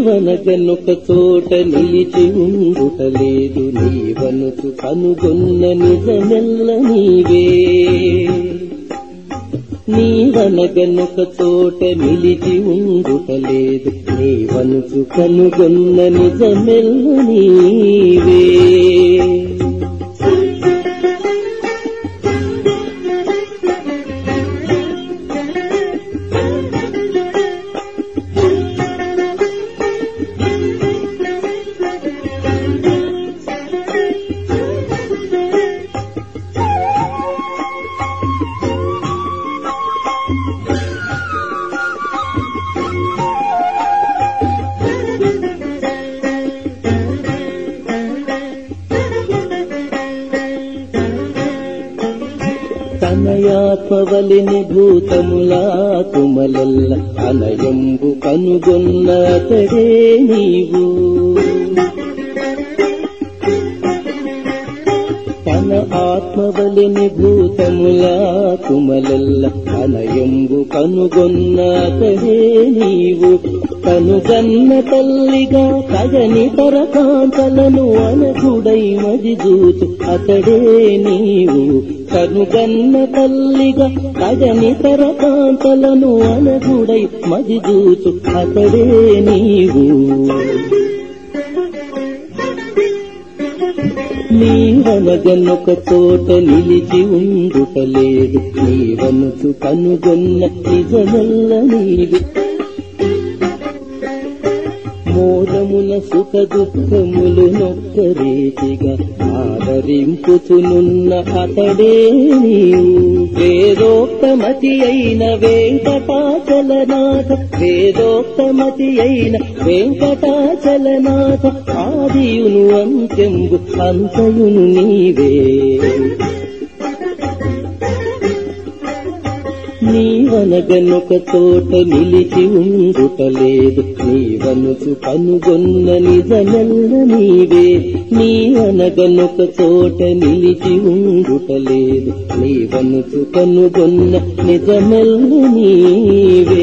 నీవనగనొక చోట నిలిచి ఉండుటలేదు నీవనుచు కనుగొన్న నిజమెల్ల నీవే నీవనగనొక చోట నిలిచి ఉండుటలేదు నీవనుచు కనుగొన్న నిజమెల్ల నీవే తనయాత్మవలిని భూతములా తుమలెల్ల అనయంబు కనుగొన్న అతడే నీవు తన ఆత్మవలిని భూతములా తుమలెల్ల అనయంబు కనుగొన్న అతడే నీవు కనుగన్న తల్లిగా తగని తరకాంతలను అనకుడై మది చూచు అతడే నీవు కనుగన్న తల్లిగా తగని తరకాంతలను అనకుడై మది చూచు అతడే నీవు నీవనగనొక చోట నిలిచి ఉండుటలేదు నీవనుచు కనుగొన్న నిజమల్ల నీవి మోదమున సుఖ దుఃఖములు నొక్క రీతిగా ఆదరింపుచునున్న అతడే నీవు వేదోక్తమతి అయిన వెంకటాచలనాథ వేదోక్తమతి అయిన వెంకటాచలనాథ ఆదియును అంత్యంబు అంతయును నీవే నీవనగనొక చోట నిలిచి ఉండుటలేదు నీవనుచు కనుగొన్న నిజమెల్ల నీవే నీవనగనొక చోట నిలిచి ఉండుటలేదు నీవనుచు కనుగొన్న నిజమెల్ల నీవే